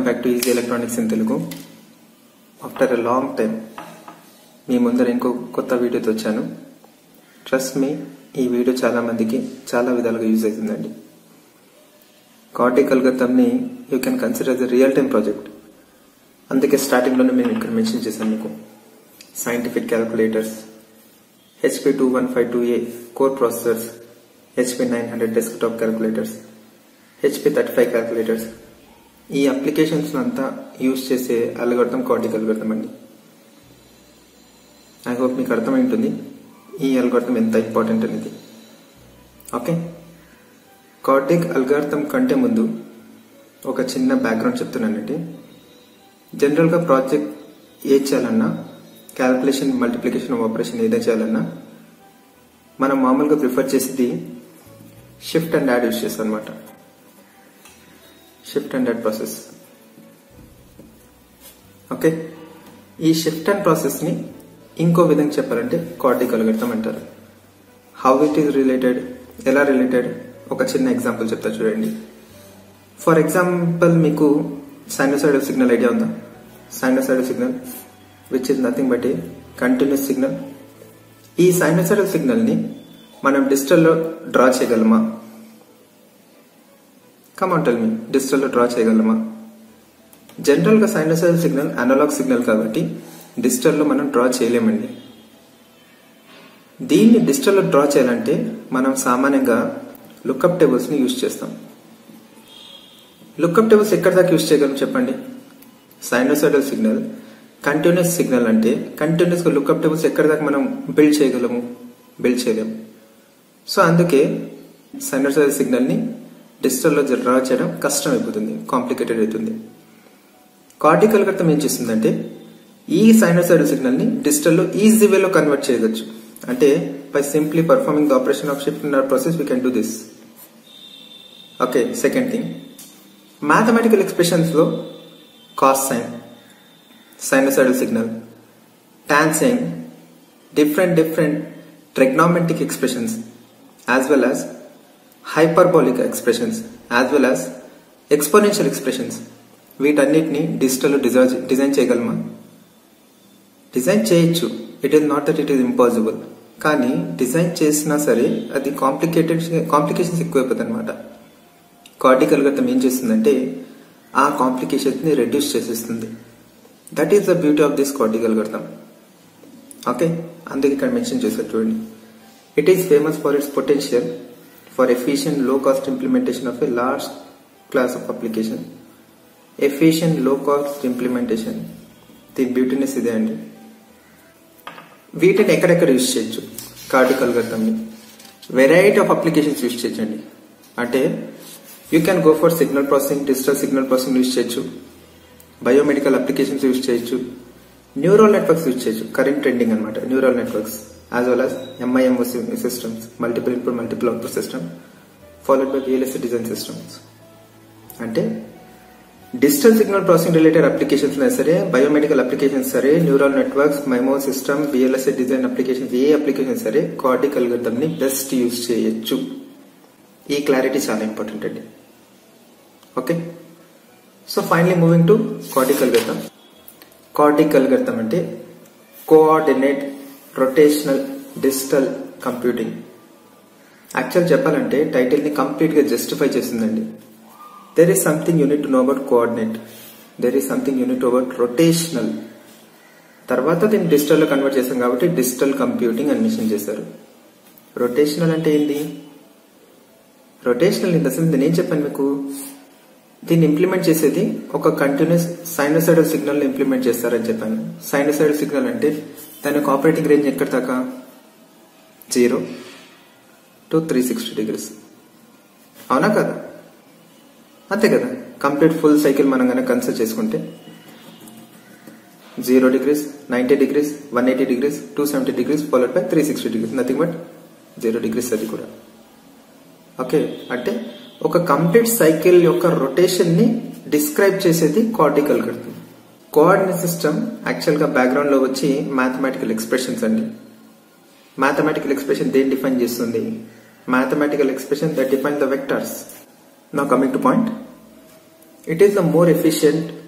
Back to easy electronics in Telugu after a long time మీ ముందర ఇంకో కొత్త వీడియోతో వచ్చాను ట్రస్ట్ మీ ఈ వీడియో చాలా మందికి చాలా విధాలుగా యూజ్ అవుతుందండి కార్డిక్ అల్గతంని you can consider the real time project అందుకే స్టార్టింగ్లోనే మేము ఇక్కడ మెన్షన్ చేశాను మీకు scientific calculators HP two one five two A core processors HP nine hundred desktop calculators HP thirty five calculators ఈ అప్లికేషన్స్ అంతా యూజ్ చేసే అల్గర్థం కార్డిక్ అల్గర్థం అండి ఐ హోప్ మీకు అర్థమై ఉంటుంది ఈ అల్గర్థం ఎంత ఇంపార్టెంట్ అనేది ఓకే కార్డిక్ అల్గార్థం కంటే ముందు ఒక చిన్న బ్యాక్గ్రౌండ్ చెప్తున్నానండి జనరల్గా ప్రాజెక్ట్ ఏ చేయాలన్నా క్యాల్కులేషన్ మల్టిప్లికేషన్ ఆపరేషన్ ఏదైనా చేయాలన్నా మనం మామూలుగా ప్రిఫర్ చేసేది షిఫ్ట్ అండ్ యాడ్ యూస్ చేస్తాం అనమాట shift and add process okay ఈ షిఫ్ట్ అండ్ ప్రాసెస్ ని ఇంకో విధంగా చెప్పాలంటే కార్డిక్ అల్గర్థం అంటారు హౌ ఇట్ ఈస్ రిలేటెడ్ ఎలా రిలేటెడ్ ఒక చిన్న ఎగ్జాంపుల్ చెప్తా చూడండి ఫర్ ఎగ్జాంపుల్ మీకు సైనోసైడల్ సిగ్నల్ ఐడియా ఉందా sinusoidal signal which is nothing but a continuous signal ఈ సైనోసైడల్ సిగ్నల్ ని మనం డిజిటల్లో డ్రా చేయగలమా కమాన్ టెల్ మీ డిజిటల్లో డ్రా చేయగలమా జనరల్ గా సైనోసైడల్ సిగ్నల్ అనలాగ్ సిగ్నల్ కాబట్టి డిజిటల్లో మనం డ్రా చేయలేమండి దీన్ని డిజిటల్లో డ్రా చేయాలంటే మనం సామాన్యంగా లుకప్ టేబుల్స్ ని యూజ్ చేస్తాం లుకప్ టేబుల్స్ ఎక్కడ దాకా యూజ్ చేయగలం చెప్పండి సైనోసైడల్ సిగ్నల్ కంటిన్యూస్ సిగ్నల్ అంటే కంటిన్యూస్ గా లుకప్ టేబుల్స్ ఎక్కడ దాకా మనం బిల్డ్ చేయగలము బిల్డ్ చేయలేము సో అందుకే సైనోసైడల్ సిగ్నల్ ని డిజిటల్లో డ్రా చేయడం కష్టం అయిపోతుంది కాంప్లికేటెడ్ అవుతుంది కార్డికల్ అర్థం ఏం చేస్తుందంటే ఈ సైనోసైడల్ సిగ్నల్ ని డిజిటల్లో ఈజీ వేలో కన్వర్ట్ చేయవచ్చు అంటే by simply performing the operation of shift in our process we can do this okay second thing mathematical expressions లో cos sine sinusoidal signal tan sine different different trigonometric expressions as well as hyperbolic expressions as well as exponential expressions వీటన్నిటిని డిజిటల్లో design design చేయగలమా design చేయొచ్చు it is not that it is impossible కానీ design చేసినా సరే అది complicated complications ఎక్కువైపోతుంది అనమాట కార్డికల్ గతం ఏం చేస్తుందంటే ఆ కాంప్లికేషన్స్ ని రెడ్యూస్ చేసేస్తుంది that is the beauty of this CORDIC algorithm okay అందుకే ఇక్కడ మెన్షన్ చేశారు చూడండి it is famous for its potential for efficient low cost implementation of a large class of application efficient low cost implementation దీని beautiness ఇదే అండి వీటిని ఎక్కడెక్కడ use చేయొచ్చు కార్డికల్ గతంని వెరైటీ ఆఫ్ అప్లికేషన్స్ యూజ్ చేయొచ్చండి అంటే you can go for signal processing digital signal processing use చేయొచ్చు బయోమెడికల్ అప్లికేషన్స్ యూజ్ చేయొచ్చు న్యూరల్ నెట్వర్క్స్ యూజ్ చేయొచ్చు కరెంట్ ట్రెండింగ్ అనమాట neural networks as well as MIMO systems multiple input multiple output system followed by VLSI design systems అంటే digital signal processing related applications సరే biomedical applications సరే neural networks MIMO system VLSI design applications ఏ application సరే CORDIC algorithm ని best use చేయొచ్చు ఈ clarity చాలా important అండి okay so finally moving to CORDIC algorithm CORDIC algorithm అంటే coordinate rotational digital computing actual చెప్పాలంటే టైటిల్ ని కంప్లీట్ గా జస్టిఫై చేసిందండి there is something you need to know about coordinate there is something you need to know about rotational తర్వాత దీన్ని digital లో convert చేశాం కాబట్టి డిజిటల్ కంప్యూటింగ్ అని మెన్షన్ చేశారు రొటేషనల్ అంటే ఏంది రొటేషనల్ ఇన్ ద సెన్స్ నేను చెప్పాను మీకు దీన్ని ఇంప్లిమెంట్ చేసేది ఒక కంటిన్యూస్ సైనోసైడల్ సిగ్నల్ ఇంప్లిమెంట్ చేస్తారని చెప్పాను సైనోసైడల్ సిగ్నల్ అంటే దాని యొక్క ఆపరేటింగ్ రేంజ్ ఎక్కడ దాకా zero to three sixty degrees అవునా కదా అంతే కదా కంప్లీట్ ఫుల్ సైకిల్ మనం కనుక కన్సిడర్ చేసుకుంటే zero degrees ninety degrees one eighty degrees two seventy degrees followed by three sixty degrees nothing but zero degrees అది కూడా ఓకే అంటే ఒక కంప్లీట్ సైకిల్ యొక్క రొటేషన్ ని డిస్క్రైబ్ చేసేది కార్డికల్ కడుతుంది కోఆర్డినేట్ సిస్టమ్ యాక్చువల్ గా బ్యాక్గ్రౌండ్ లో వచ్చి మ్యాథమెటికల్ ఎక్స్ప్రెషన్స్ అండి మ్యాథమెటికల్ ఎక్స్ప్రెషన్ దేని డిఫైన్ చేస్తుంది mathematical expression that define the vectors Now coming to point, it is the more efficient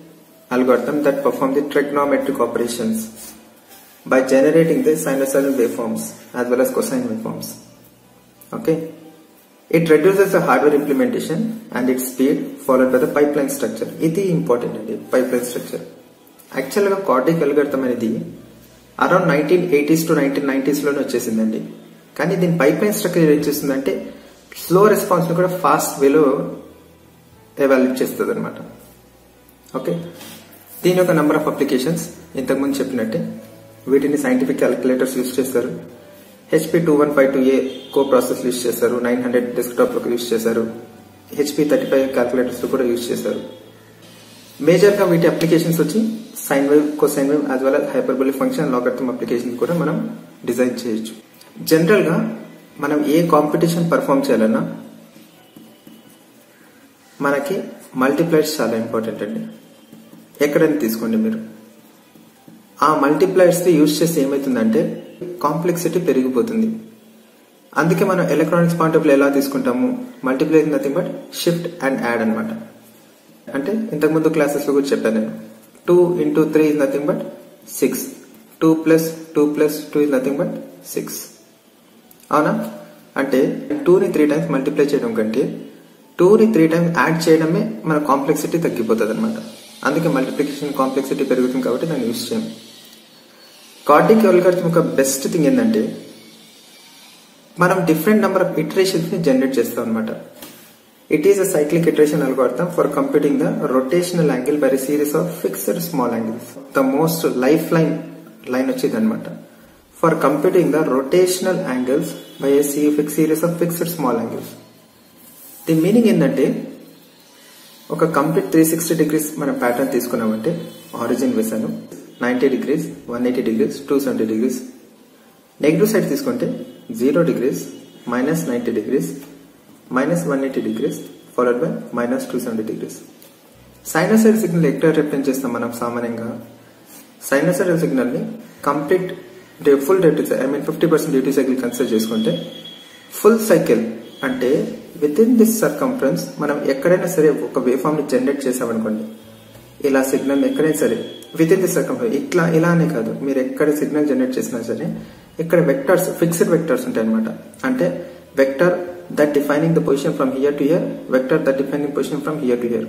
algorithm that perform the trigonometric operations by generating the sinusoidal waveforms as well as cosine waveforms. Okay. It reduces the hardware implementation and its speed followed by the pipeline structure. ఇది important అండి pipeline structure యాక్చువల్గా CORDIC algorithm అనేది around nineteen eighties to nineteen నైన్టీస్లోనే వచ్చేసిందండి కానీ దీని pipeline structure ఏం చేస్తుందంటే స్లో రెస్పాన్స్ని కూడా ఫాస్ట్ వేలో ఎవాల్యుయేట్ చేస్తుంది అనమాట ఓకే దీని యొక్క నెంబర్ ఆఫ్ అప్లికేషన్స్ ఇంతకుముందు చెప్పినట్టే వీటిని సైంటిఫిక్ క్యాలిక్యులేటర్స్ యూస్ చేస్తారు HP two one five two A co process use చేశారు నైన్ హండ్రెడ్ డెస్క్టాప్ లో యూస్ చేశారు హెచ్పి థర్టీ ఫైవ్ క్యాలిక్యులేటర్స్ కూడా యూస్ చేశారు మేజర్ గా వీటి అప్లికేషన్స్ వచ్చి sine wave cosine wave as well hyperbolic function logarithm application కూడా మనం డిజైన్ చేయొచ్చు జనరల్ గా మనం ఏ కాంపిటీషన్ పర్ఫామ్ చేయాలన్నా మనకి మల్టిప్లైర్స్ చాలా ఇంపార్టెంట్ అండి ఎక్కడైనా తీసుకోండి మీరు ఆ మల్టిప్లైర్స్ యూజ్ చేస్తే ఏమవుతుందంటే కాంప్లెక్సిటీ పెరిగిపోతుంది అందుకే మనం ఎలక్ట్రానిక్స్ పాయింట్ ఆఫ్ ఎలా తీసుకుంటాము multiply nothing but shift and add అనమాట అంటే ఇంతకుముందు క్లాసెస్ లో కూడా చెప్పాను నేను two into three is nothing but six two plus two plus two is nothing but six అవునా అంటే టూని త్రీ టైమ్స్ మల్టిప్లై చేయడం కంటే టూని త్రీ టైమ్స్ యాడ్ చేయడమే మన కాంప్లెక్సిటీ తగ్గిపోతుంది అనమాట అందుకే మల్టిప్లికేషన్ కాంప్లెక్సిటీ పెరుగుతుంది కాబట్టి దాన్ని యూస్ చేయం కార్డిక్ అల్గారిథం ఒక బెస్ట్ థింగ్ ఏంటంటే మనం డిఫరెంట్ నెంబర్ ఆఫ్ ఇటరేషన్స్ ని జనరేట్ చేస్తాం అనమాట it is a cyclic iteration algorithm for computing the rotational angle by series of fixed small angles the most life line line వచ్చేది అనమాట for computing the rotational angles by a series of fixed small angles దీని meaning ఏంటంటే ఒక complete three sixty degrees మనం pattern తీసుకున్నామంటే origin వేసాను ninety degrees one eighty degrees two seventy degrees negative side తీసుకుంటే zero degrees minus ninety degrees minus one eighty degrees followed by minus two seventy degrees sinusoid signal ఎక్కడ represent చేస్తాం మనం సామాన్యంగా sinusoidal signal ని complete full duty I mean fifty percent duty cycle consider చేసుకుంటే full cycle అంటే within this circumference మనం ఎక్కడైనా సరే ఒక వేవ్ ఫామ్ ని జనరేట్ చేసామనుకోండి ఇలా సిగ్నల్ ఎక్కడైనా సరే విత్ ఇన్ దిస్ సర్కంఫరెన్స్ ఇట్లా ఇలానే కాదు మీరు ఎక్కడ సిగ్నల్ జనరేట్ చేసినా సరే ఇక్కడ వెక్టర్స్ ఫిక్స్డ్ వెక్టర్స్ ఉంటాయి అనమాట అంటే vector that defining the position from here to here vector that defining position from here to here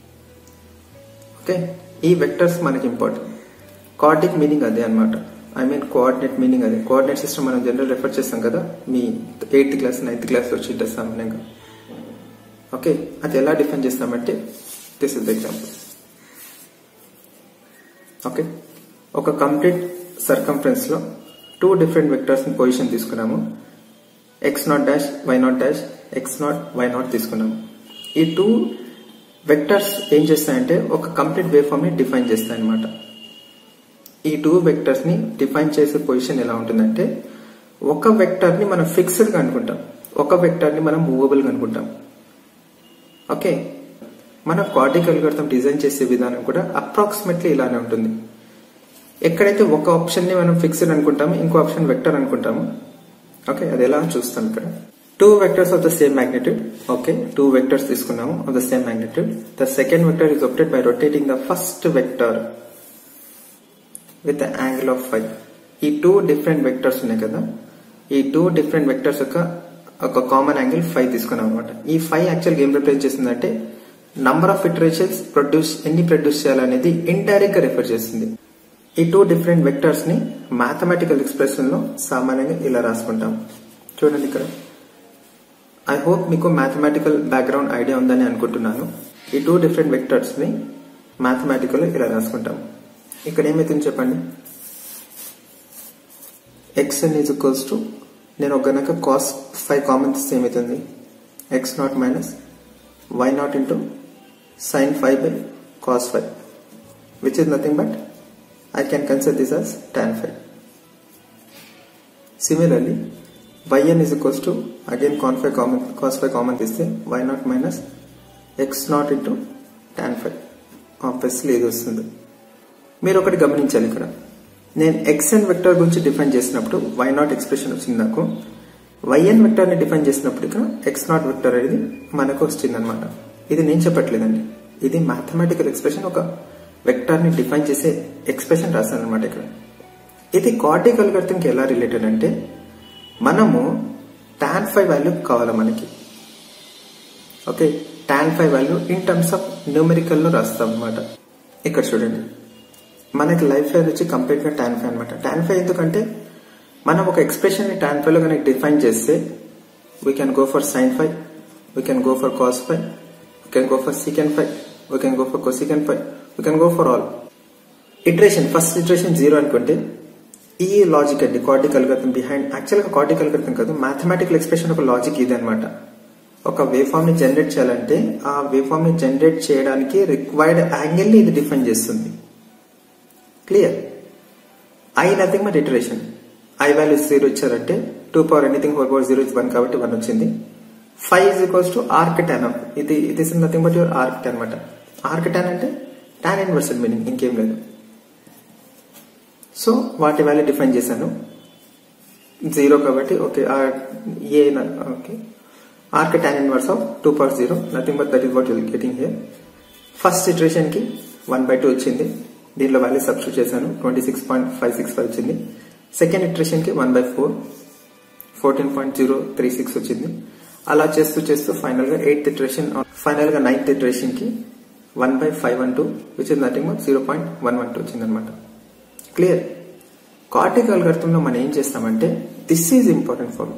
okay ఈ వెక్టర్స్ మనకి ఇంపార్టెంట్ కార్డిక్ మీనింగ్ అదే అనమాట ఐ మీన్ కోఆర్డినేట్ మీనింగ్ అదే కోఆర్డినేట్ సిస్టమ్ మనం general refer చేస్తాం కదా మీ ఎయిత్ క్లాస్ నైన్త్ క్లాస్ వచ్చి సామాన్యంగా ఓకే అది ఎలా డిఫైన్ చేస్తామంటే this is the example okay ఒక కంప్లీట్ సర్కంఫరెన్స్ లో టూ డిఫరెంట్ వెక్టర్స్ పొజిషన్ తీసుకున్నాము X not dash Y naught dash X naught Y naught తీసుకున్నాము ఈ టూ వెక్టర్స్ ఏం చేస్తాయంటే ఒక కంప్లీట్ వేవ్ ఫామ్ ని డిఫైన్ చేస్తాయి అనమాట ఈ టూ వెక్టర్స్ ని డిఫైన్ చేసే పొజిషన్ ఎలా ఉంటుందంటే ఒక వెక్టర్ ని మనం ఫిక్స్డ్ గా అనుకుంటాం ఒక వెక్టర్ ని మనం మూవబుల్ గా అనుకుంటాం ఓకే మన కార్డిక్ అల్గర్థం డిజైన్ చేసే విధానం కూడా అప్రాక్సిమేట్లీ ఇలానే ఉంటుంది ఎక్కడైతే ఒక ఆప్షన్ ని మనం ఫిక్స్డ్ అనుకుంటామో ఇంకో ఆప్షన్ వెక్టర్ అనుకుంటాము ఓకే అది ఎలా చూస్తాం ఇక్కడ two vectors of the same magnitude okay two vectors తీసుకున్నాము of the same magnitude the second vector is obtained by rotating the first vector with angle of phi ఈ two different vectors ఉన్నాయి కదా ఈ two different vectors యొక్క ఒక common angle five తీసుకున్నాం అనమాట ఈ ఫైవ్ యాక్చువల్గా ఏం రిప్రజెంట్ చేస్తుందంటే నంబర్ ఆఫ్ ఇటరేషన్స్ ప్రొడ్యూస్ ఎన్ని ప్రొడ్యూస్ చేయాలనేది ఇండైరెక్ట్ గా రిఫర్ చేస్తుంది ఈ టూ డిఫరెంట్ వెక్టర్స్ ని మ్యాథమెటికల్ ఎక్స్ప్రెషన్ లో సామాన్యంగా ఇలా రాసుకుంటాం చూడండి ఇక్కడ ఐ హోప్ మీకు మ్యాథమెటికల్ బ్యాక్గ్రౌండ్ ఐడియా ఉందని అనుకుంటున్నాను ఈ టూ డిఫరెంట్ వెక్టర్స్ ని మ్యాథమెటికల్ ఇలా రాసుకుంటాం ఇక్కడ ఏమైతుంది చెప్పండి ఎక్స్ఎన్ ఈజ్ ఈక్వల్స్ టు నేను ఒక గనక కాస్ ఫైవ్ కామన్ తీస్తే ఏమవుతుంది X naught minus Y naught into sine phi by cos phi which is nothing but I can consider this as tan phi. Similarly, yn is equals to again con phi common cos phi common తీస్తే y naught minus x naught into tan phi obviously ఇది వస్తుంది మీరు ఒకటి గమనించాలి ఇక్కడ నేను xn vector గురించి define చేసినప్పుడు y నాట్ ఎక్స్ప్రెషన్ వచ్చింది నాకు yn వెక్టర్ ని డిఫైన్ చేసినప్పుడు ఇక్కడ x నాట్ వెక్టర్ అనేది మనకు వచ్చింది అనమాట ఇది నేను చెప్పట్లేదండి ఇది మ్యాథమెటికల్ ఎక్స్ప్రెషన్ ఒక వెక్టార్ ని డిఫైన్ చేసే ఎక్స్ప్రెషన్ రాస్తాను అనమాట ఇక్కడ ఇది కార్టిక్ అల్గర్థంకి ఎలా రిలేటెడ్ అంటే మనము టాన్ ఫైవ్ వాల్యూ కావాలి మనకి okay tan phi value in terms of numerical లో రాస్తాం అనమాట ఇక్కడ చూడండి మనకి లైఫ్ ఫైవ్ వచ్చి కంప్లీట్ గా టాన్ ఫైవ్ అనమాట టాన్ ఫైవ్ ఎందుకంటే మనం ఒక ఎక్స్ప్రెషన్ ని టాన్ ఫైవ్ లో కనుక డిఫైన్ చేస్తే we can go for sine phi we can go for cos phi we can go for secant phi we can go for cosecant phi we can go for all iteration first iteration zero అనుకుంటే ఈ logic అండి CORDIC algorithm behind actual గా CORDIC algorithm కాదు mathematical expression ఒక logic ఇది అనమాట ఒక wave form ని జనరేట్ చేయాలంటే ఆ వే ఫామ్ ని జనరేట్ చేయడానికి రిక్వైర్డ్ యాంగిల్ ని ఇది డిఫైన్ చేస్తుంది clear I nothing but iteration I value zero ఇచ్చారంటే two power anything four power zero is one కాబట్టి వన్ వచ్చింది five is equals to arc tan ఇది ఇది is nothing but your arc tan అనమాట arc tan అంటే tan inverse meaning ఇంకేం లేదు so వాటి వాల్యూ డిఫైన్ చేశాను జీరో కాబట్టి okay a okay arc tan inverse of two power zero nothing but that is what you'll getting here first iteration కి one by two వచ్చింది దీనిలో value substitute చేశాను twenty six point five six five వచ్చింది second iteration కి one by four fourteen point zero three six వచ్చింది అలా చేస్తూ చేస్తూ ఫైనల్ గా ఎయిత్ ఇటరేషన్ ఫైనల్ గా నైన్త్ ఇటరేషన్ కి one by five one two which is nothing but zero point one one two వచ్చింది అనమాట క్లియర్ కార్టిక్ అల్గర్థంలో మనం ఏం చేస్తామంటే this is important for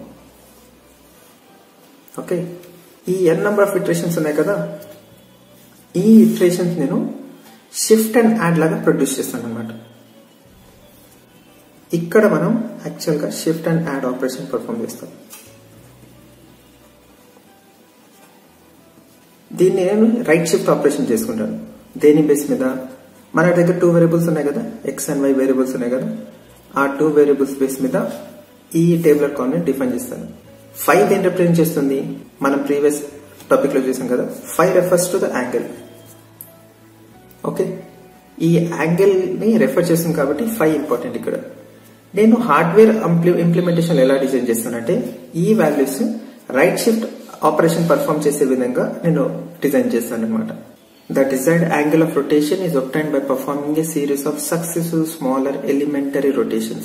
okay ఈ ఎన్ నెంబర్ ఆఫ్ ఇటరేషన్స్ ఉన్నాయి కదా ఈ ఇటరేషన్స్ నేను షిఫ్ట్ అండ్ యాడ్ లాగా ప్రొడ్యూస్ చేస్తాను అనమాట ఇక్కడ మనం యాక్చువల్ గా shift and add operation perform చేస్తాం దీన్ని నేను రైట్ షిఫ్ట్ ఆపరేషన్ చేసుకుంటాను దేని బేస్ మీద మన దగ్గర టూ వేరియబుల్స్ ఉన్నాయి కదా ఎక్స్ అండ్ వై వేరియబుల్స్ ఉన్నాయి కదా ఆ టూ వేరియబుల్స్ బేస్ మీద ఈ టేబులర్ కాన్వెంట్ డిఫైన్ చేస్తాను ఫైవ్ దేని రిప్రజెంట్ చేస్తుంది మనం ప్రీవియస్ టాపిక్ లో చూసాం కదా five refers to the angle okay ఈ యాంగిల్ ని రెఫర్ చేస్తుంది కాబట్టి ఫైవ్ ఇంపార్టెంట్ ఇక్కడ నేను హార్డ్వేర్ ఇంప్లిమెంటేషన్ ఎలా డిజైన్ చేస్తానంటే ఈ values right shift operation perform చేసే విధంగా నేను డిజైన్ చేస్తాను అనమాట the desired angle of rotation is obtain by performing a series of successive smaller elementary rotations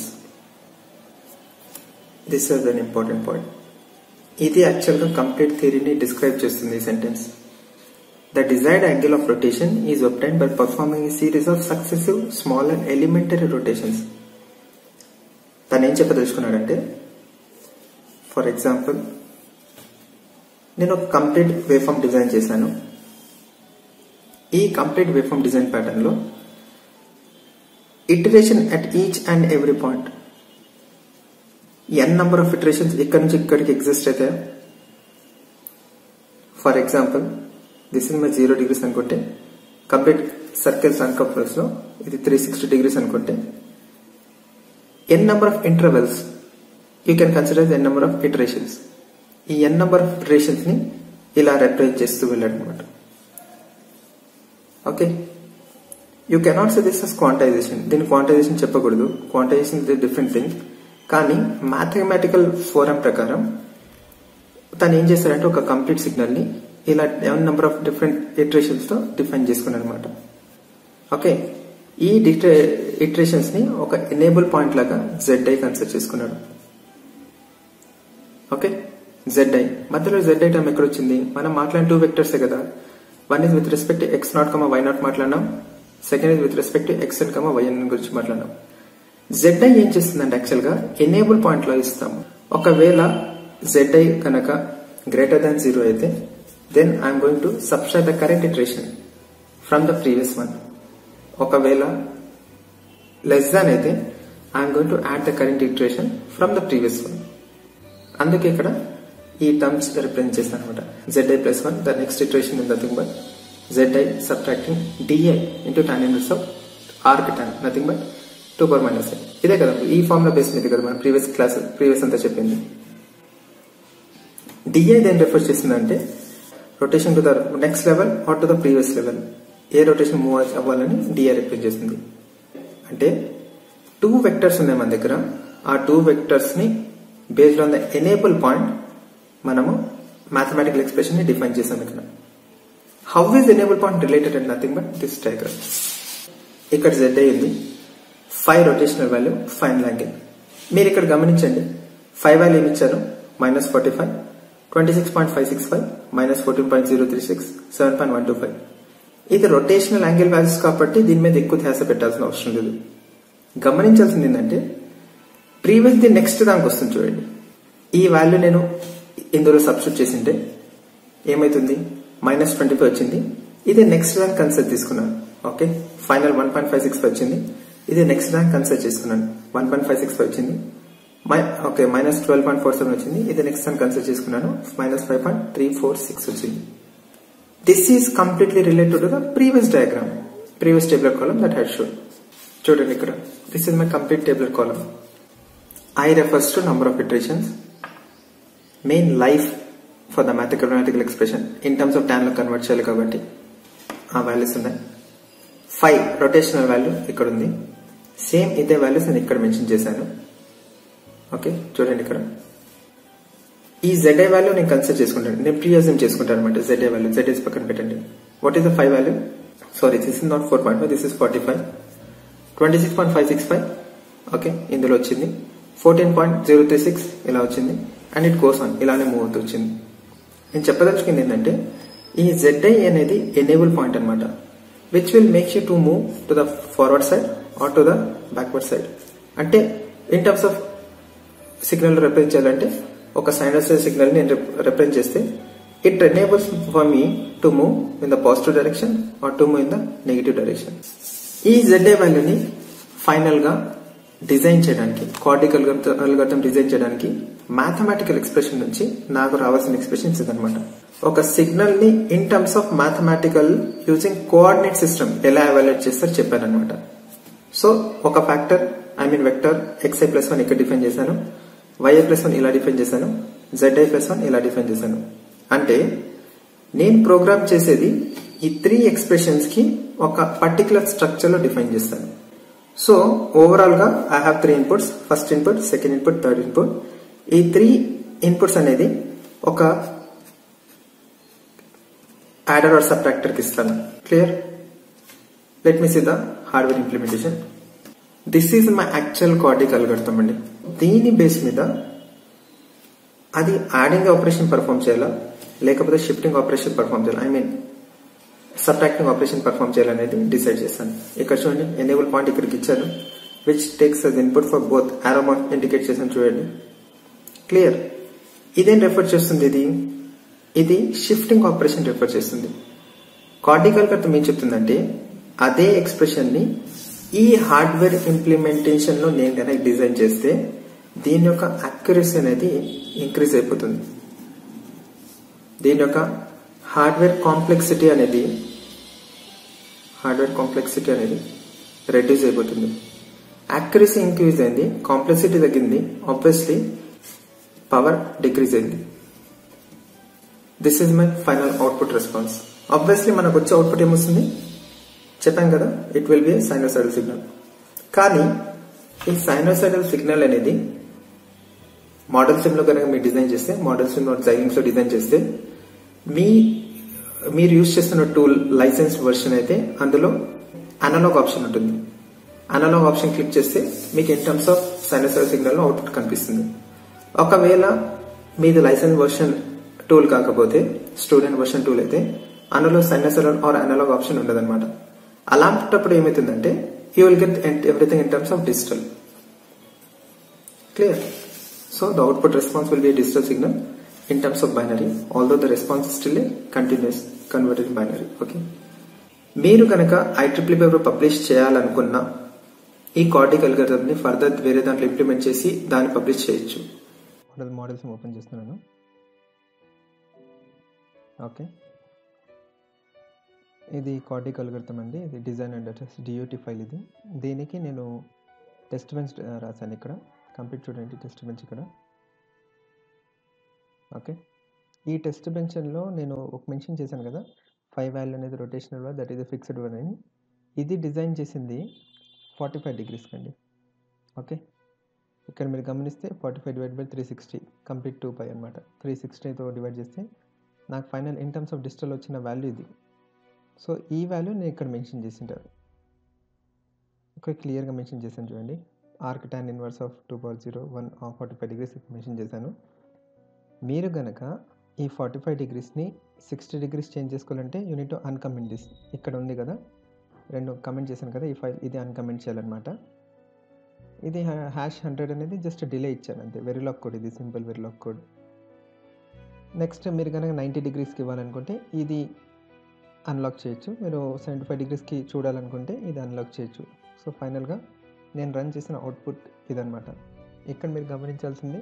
this is an important point ఇది యాక్చువల్ గా కంప్లీట్ థియరీని డిస్క్రైబ్ చేస్తుంది ఈ sentence the desired angle of rotation is obtain by performing a series of successive smaller elementary rotations తను ఏం చెప్పదలుచుకున్నాడంటే for example నేను ఒక complete waveform design చేశాను ఈ కంప్లీట్ వేఫామ్ డిజైన్ ప్యాటర్న్ లో iteration at each and every point N number of iterations ఇక్కడ నుంచి ఇక్కడికి ఎగ్జిస్ట్ అయితే for example this is my zero degrees అనుకుంటే కంప్లీట్ సర్కిల్ సర్కంఫరెన్స్ లో ఇది త్రీ సిక్స్టీ డిగ్రీస్ అనుకుంటే N number of intervals you can consider N number of iterations ఈ N number of iterations ని ఇలా రిప్రజెంట్ చేస్తూ వెళ్ళాడు అనమాట okay you cannot say this as quantization దీని క్వాంటైజేషన్ చెప్పకూడదు క్వాంటైజేషన్ ఇస్ డిఫరెంట్ థింగ్ కానీ మ్యాథమెటికల్ ఫోరం ప్రకారం తను ఏం చేశాడంటే ఒక కంప్లీట్ సిగ్నల్ ని ఇలా N number of different iterations తో డిఫైన్ చేసుకున్నాడు అనమాట ఓకే ఈ ఇటరేషన్స్ ని ఒక ఎనేబుల్ పాయింట్ లాగా జెడ్ ఐ కన్సిడర్ చేసుకున్నాడు ఓకే జెడ్ ఐ మధ్యలో జెడ్ ఐ టర్మ్ ఎక్కడ వచ్చింది మనం మాట్లాడిన టూ వెక్టర్సే కదా one is with respect X not comma Y not మాట్లాడినాం second is with respect X N comma Y N గురించి మాట్లాడినాం జెడ్ ఐ ఏం చేస్తుందంటే యాక్చువల్ గా ఎనేబుల్ పాయింట్ లో ఇస్తాము ఒకవేళ జెడ్ ఐ కనుక గ్రేటర్ దాన్ జీరో అయితే then I'm going to subtract the current iteration from the previous one ఒకవేళ లెస్ దాన్ అయితే I'm going to add the current iteration from the previous one అందుకే ఇక్కడ ఈ టర్మ్స్ రిప్రజెంట్ చేస్తాను అనమాట Z I plus one the next iteration in nothing but Z I subtracting D I into tan inverse of arc tan nothing but two power minus ఇదే కదా ఈ formula base మీద కదా మన ప్రీవియస్ క్లాస్ ప్రీవియస్ అంతా చెప్పింది డిఐ దేని refer చేసిందంటే rotation to the next level or to the previous level a rotation move అవ్వాలని డిఐ రిప్రజెంట్ చేస్తుంది అంటే టూ వెక్టర్స్ ఉన్నాయి మన దగ్గర ఆ టూ వెక్టర్స్ ని based on the enable point మనము మ్యాథమెటికల్ ఎక్స్ప్రెషన్ ని డిఫైన్ చేసాం ఇక్కడ how is enable point related and nothing but this diagram ఇక్కడ జెడ్ అయింది five rotational value final angle మీరు ఇక్కడ గమనించండి ఫైవ్ వాల్యూ ఏమి ఇచ్చారు minus forty five twenty six point five six five minus fourteen point zero three six seven point one two five ఇది rotational angle values కాబట్టి దీని మీద ఎక్కువ ధ్యాస పెట్టాల్సిన అవసరం లేదు గమనించాల్సింది ఏంటంటే ప్రీవియస్ ది నెక్స్ట్ దానికి వస్తుంది చూడండి ఈ వాల్యూ నేను ఇందులో సబ్స్టిట్యూట్ చేసింటే ఏమైతుంది మైనస్ ట్వంటీ ఫైవ్ వచ్చింది ఇది నెక్స్ట్ ర్యాంక్ కన్సిడర్ తీసుకున్నాను okay final one point five six five వచ్చింది ఇది నెక్స్ట్ ర్యాంక్ కన్సిడర్ చేసుకున్నాను one point five six five వచ్చింది okay minus twelve point four seven వచ్చింది ఇది నెక్స్ట్ ర్యాంక్ కన్సిడర్ చేసుకున్నాను minus five point three four six వచ్చింది this is completely related to the previous diagram previous tabular column that had showed చూడండి ఇక్కడ this is my complete tabular column I refers to number of iterations main life for the mathematical expression in terms of time లో convert చేయాలి కాబట్టి ఆ values ఉన్నాయి five rotational value ఇక్కడ ఉంది same ఇదే వాల్యూస్ నేను ఇక్కడ మెన్షన్ చేశాను ఓకే చూడండి ఇక్కడ ఈ జెడ్ఐ వాల్యూ నేను కన్సిడర్ చేసుకుంటాను నేను ప్రీఅజ్యూమ్ చేసుకుంటాను అనమాట జెడ్ఐ వాల్యూ జెడ్ఎస్ పక్కన పెట్టండి what is the five value sorry this is not four point five this is forty five twenty six point five six five okay ఇందులో వచ్చింది fourteen point zero three six ఇలా వచ్చింది and it goes on ఇలానే move అవుతూ వచ్చింది నేను చెప్పదలుచుకుంది ఏంటంటే ఈ జెడ్ఐ అనేది ఎనేబుల్ పాయింట్ అనమాట which will make you to move to the forward side or to the backward side అంటే in terms of signal represent చేయాలంటే ఒక సైనసైడ్ సిగ్నల్ నేను రిప్రజెంట్ చేస్తే it enables for me to move in the positive direction or to move in the negative direction ఈ Z A వాల్యూని final గా design చేయడానికి కార్డికల్ అల్గర్థం డిజైన్ చేయడానికి మ్యాథమెటికల్ ఎక్స్ప్రెషన్ నుంచి నాకు రావాల్సిన ఎక్స్ప్రెషన్స్ ఇదనమాట ఒక సిగ్నల్ ని in terms of mathematical using coordinate system ఎలా ఎవాల్యుయేట్ చేస్తారు చెప్పాను అనమాట సో ఒక factor I mean vector X I plus one ఇక్కడ డిఫైన్ చేశాను వైఐ ప్లస్ వన్ ఇలా డిఫైన్ చేశాను జెడ్ఐ ప్లస్ వన్ ఇలా డిఫైన్ చేశాను అంటే నేను ప్రోగ్రామ్ చేసేది ఈ త్రీ ఎక్స్ప్రెషన్స్ కి ఒక పర్టికులర్ స్ట్రక్చర్ లో డిఫైన్ చేస్తాను సో ఓవరాల్ గా I have three inputs first input second input third input ఈ త్రీ ఇన్పుట్స్ అనేది ఒక యాడర్ ఆర్ సబ్ట్రాక్టర్ కి ఇస్తాను clear let me see the hardware implementation this is my actual CORDIC అల్గడతాం అండి దీని బేస్ మీద అది యాడింగ్ ఆపరేషన్ పర్ఫామ్ చేయాలా లేకపోతే షిఫ్టింగ్ ఆపరేషన్ పర్ఫామ్ చేయాలి I mean subtracting operation perform చేయాలనేది డిసైడ్ చేస్తాను ఇక్కడ చూడండి ఎనేబుల్ పాయింట్ ఇక్కడికి ఇచ్చాను which takes as input for both arrow indicate చేశాను చూడండి క్లియర్ ఇదేం రెఫర్ చేస్తుంది ఇది ఇది షిఫ్టింగ్ ఆపరేషన్ రెఫర్ చేస్తుంది కార్డికల్ అర్థం ఏం చెప్తుందంటే అదే ఎక్స్ప్రెషన్ ని ఈ హార్డ్వేర్ ఇంప్లిమెంటేషన్ లో నేను కనుక డిజైన్ చేస్తే దీని యొక్క అక్యురసీ అనేది ఇంక్రీజ్ అయిపోతుంది దీని యొక్క హార్డ్వేర్ కాంప్లెక్సిటీ అనేది హార్డ్వేర్ కాంప్లెక్సిటీ అనేది రెడ్యూస్ అయిపోతుంది యాక్యురసీ ఇంక్రీజ్ అయింది కాంప్లెక్సిటీ తగ్గింది ఆబ్వియస్లీ పవర్ డిక్రీజ్ అయింది this is my final output response obviously మనకు వచ్చే అవుట్పుట్ ఏమొస్తుంది చెప్పాం కదా it will be sinusoidal signal కానీ ఈ సైనోసైడల్ సిగ్నల్ అనేది మోడల్ సిమ్ లో కనుక మీరు డిజైన్ చేస్తే మోడల్ సిమ్ జైలింగ్స్ లో డిజైన్ చేస్తే మీ మీరు యూజ్ చేస్తున్న టూల్ లైసెన్స్ వర్షన్ అయితే అందులో అనలాగ్ ఆప్షన్ ఉంటుంది అనలాగ్ ఆప్షన్ క్లిక్ చేస్తే మీకు in terms of sinusoidal signal output కనిపిస్తుంది ఒకవేళ మీది లైసెన్స్ వర్షన్ టూల్ కాకపోతే స్టూడెంట్ వర్షన్ టూల్ అయితే అందులో సైనోసైడల్ ఆర్ అనలాగ్ ఆప్షన్ ఉండదన్నమాట అలాంటప్పుడు ఏమవుతుందంటే you will get everything in terms of digital clear so the output response will be digital signal in terms of binary although the response is still a continuous converted in binary okay మీరు కనుక I triple paper publish చేయాలనుకున్న ఈ cardiac algorithm ని further వేరే దాంట్లో implement చేసి దాన్ని publish చేయొచ్చు మోడల్ మోడల్స్ ఓపెన్ చేస్తున్నాను ఓకే ఇది కార్డిక్ అల్గరిథం అండి ఇది డిజైన్ అండ్ డిఓటి ఫైల్ ఇది దీనికి నేను టెస్ట్ బెంచ్ రాశాను ఇక్కడ కంప్లీట్ చూడండి టెస్ట్ బెంచ్ ఇక్కడ ఓకే ఈ టెస్ట్ బెంచన్లో నేను ఒక మెన్షన్ చేశాను కదా ఫైవ్ వాల్యూ అనేది rotational one that is fixed one అని ఇది డిజైన్ చేసింది ఫార్టీ ఫైవ్ డిగ్రీస్కి అండి ఓకే ఇక్కడ మీరు గమనిస్తే forty five divide by three sixty complete two pi అనమాట త్రీ సిక్స్టీతో డివైడ్ చేస్తే నాకు final in terms of digital వచ్చిన వాల్యూ ఇది సో ఈ వాల్యూ నేను ఇక్కడ మెన్షన్ చేసింటారు ఇక్కడ క్లియర్గా మెన్షన్ చేశాను చూడండి arc tan inverse of two point zero one forty five degrees mention చేశాను మీరు గనక ఈ ఫార్టీ ఫైవ్ డిగ్రీస్ని సిక్స్టీ డిగ్రీస్ చేంజ్ చేసుకోవాలంటే యూనిట్ అన్కమెంట్ దిస్ ఇక్కడ ఉంది కదా రెండు కమెంట్ చేశాను కదా ఈ ఫైల్ ఇది అన్కమెంట్ చేయాలన్నమాట ఇది హ్యాష్ హండ్రెడ్ అనేది జస్ట్ డిలే ఇచ్చాను అంతే వెరీలాక్ కోడ్ ఇది సింపుల్ వెరీలాక్ కోడ్ నెక్స్ట్ మీరు కనుక నైంటీ డిగ్రీస్కి ఇవ్వాలనుకుంటే ఇది అన్లాక్ చేయొచ్చు మీరు సెవెంటీ ఫైవ్ డిగ్రీస్కి చూడాలనుకుంటే ఇది అన్లాక్ చేయొచ్చు సో ఫైనల్గా నేను రన్ చేసిన అవుట్పుట్ ఇదనమాట ఇక్కడ మీరు గమనించాల్సింది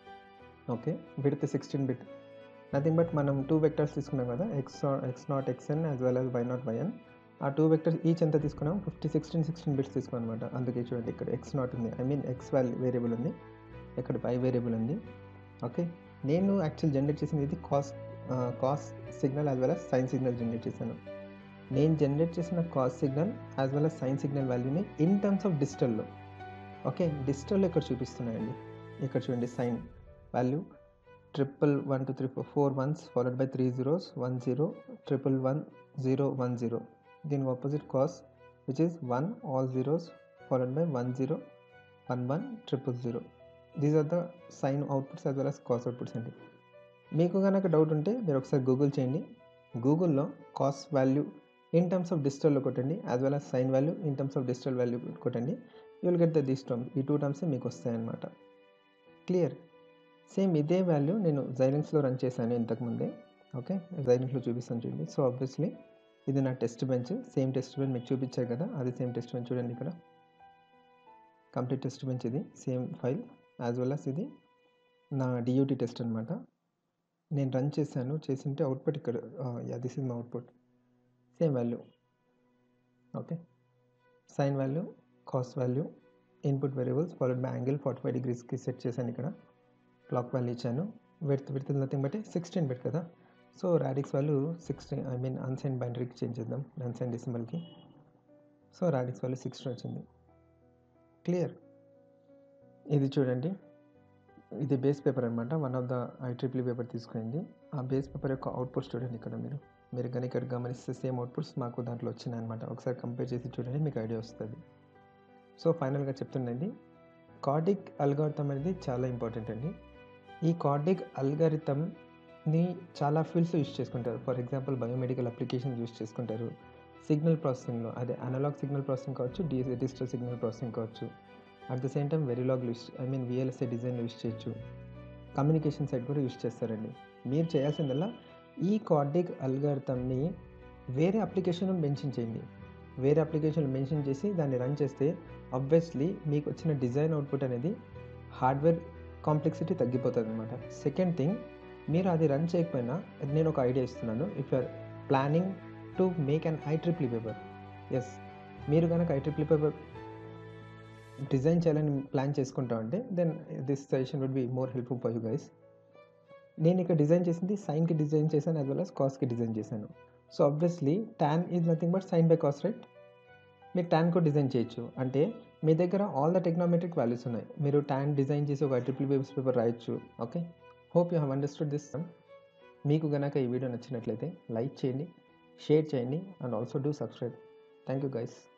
okay width sixteen bit nothing but మనం టూ వెక్టర్స్ తీసుకున్నాం కదా X X not X N as well as Y not Y N ఆ టూ వెక్టర్స్ ఈచ్ ఎంత తీసుకున్నాం ఫిఫ్టీ సిక్స్టీన్ సిక్స్టీన్ బిట్స్ తీసుకున్నాం అనమాట అందుకే చూడండి ఇక్కడ ఎక్స్ నాట్ ఉంది I mean x value variable ఉంది ఇక్కడ వై వేరియబుల్ ఉంది ఓకే నేను యాక్చువల్ జనరేట్ చేసింది ఇది cos cos signal as well as sine signal generate చేశాను నేను జనరేట్ చేసిన cos signal as well as sine signal వాల్యూని ఇన్ టర్మ్స్ ఆఫ్ డిజిటల్లో ఓకే డిజిటల్లో ఇక్కడ చూపిస్తున్నాయండి ఇక్కడ చూడండి sine value triple one two three four four ones followed by three zeros one zero triple one zero one zero దీనికి opposite cos which is one all zeros followed by one zero one one triple zero these are the sine outputs as well as cos outputs అండి మీకు కనుక doubt ఉంటే మీరు ఒకసారి Google చేయండి గూగుల్లో cos value in terms of డిజిటల్లో కొట్టండి as well as sine value in terms of digital value కొట్టండి you will get the these terms ఈ టూ టర్మ్స్ మీకు వస్తాయన్నమాట క్లియర్ సేమ్ ఇదే వాల్యూ నేను జైలెన్స్లో రన్ చేశాను ఇంతకుముందే ఓకే జైలెన్స్లో చూపిస్తాను చూడండి సో ఆబ్వియస్లీ ఇది నా test bench same test bench మీకు చూపించారు కదా అది సేమ్ టెస్ట్ బెంచ్ చూడండి ఇక్కడ కంప్లీట్ టెస్ట్ బెంచ్ ఇది same file as well as ఇది నా డియూటీ టెస్ట్ అనమాట నేను రన్ చేశాను చేసింటే అవుట్పుట్ ఇక్కడ this is my output same value okay sine value cos value input variables followed by angle forty five డిగ్రీస్కి సెట్ చేశాను ఇక్కడ క్లాక్ వాల్యూ ఇచ్చాను విడ్త్ విడ్త్ నథింగ్ బట్టి సిక్స్టీన్ బిట్ కదా so radix value sixteen I mean unsigned బైండరీకి change చేద్దాం unsigned డిసిమల్కి so radix value sixteen వచ్చింది క్లియర్ ఇది చూడండి ఇది బేస్ పేపర్ అనమాట one of the I triple paper తీసుకుంది ఆ బేస్ పేపర్ యొక్క అవుట్పుట్స్ చూడండి ఇక్కడ మీరు మీరు కనుక ఇక్కడ గమనిస్తే సేమ్ అవుట్పుట్స్ మాకు దాంట్లో వచ్చినాయి అనమాట ఒకసారి కంపేర్ చేసి చూడండి మీకు ఐడియా వస్తుంది సో ఫైనల్గా చెప్తుండండి కార్డిక్ అల్గారిథం అనేది చాలా ఇంపార్టెంట్ అండి ఈ కార్డిక్ అల్గారిథంని చాలా ఫీల్డ్స్లో యూస్ చేసుకుంటారు for example biomedical application use చేసుకుంటారు సిగ్నల్ ప్రాసెసింగ్లో అదే అనలాగ్ సిగ్నల్ ప్రాసెసింగ్ కావచ్చు డి డిజిటల్ సిగ్నల్ ప్రాసెసింగ్ కావచ్చు at the same time Verilog use I mean VLSI డిజైన్లో యూస్ చేయొచ్చు కమ్యూనికేషన్ సైడ్ కూడా యూస్ చేస్తారండి మీరు చేయాల్సిందల్లా ఈ కార్డిక్ అల్గారిథంని వేరే అప్లికేషన్లో మెన్షన్ చేయండి వేరే అప్లికేషన్లో మెన్షన్ చేసి దాన్ని రన్ చేస్తే ఆబ్వియస్లీ మీకు వచ్చిన డిజైన్ అవుట్పుట్ అనేది హార్డ్వేర్ కాంప్లెక్సిటీ తగ్గిపోతుంది అనమాట సెకండ్ థింగ్ మీరు అది రన్ చేయకపోయినా నేను ఒక ఐడియా ఇస్తున్నాను if you're planning to make an I triple E paper S మీరు కనుక ఐ ట్రిప్లీ పేపర్ డిజైన్ చేయాలని ప్లాన్ చేసుకుంటా ఉంటే then this suggestion would be more helpful for you guys నేను ఇక్కడ డిజైన్ చేసింది సైన్కి డిజైన్ చేశాను యాజ్ వెల్ అస్ కాస్కి డిజైన్ చేశాను so obviously tan is nothing but sine by cos right మీరు ట్యాన్ కూడా డిజైన్ చేయొచ్చు అంటే మీ దగ్గర ఆల్ ద టెక్నామెట్రిక్ వాల్యూస్ ఉన్నాయి మీరు ట్యాన్ డిజైన్ చేసి ఒక ట్రిపుల్ పేపర్స్ పేపర్ రాయొచ్చు okay hope you have understood this మీకు గనక ఈ వీడియో నచ్చినట్లయితే లైక్ చేయండి షేర్ చేయండి and also do subscribe thank you guys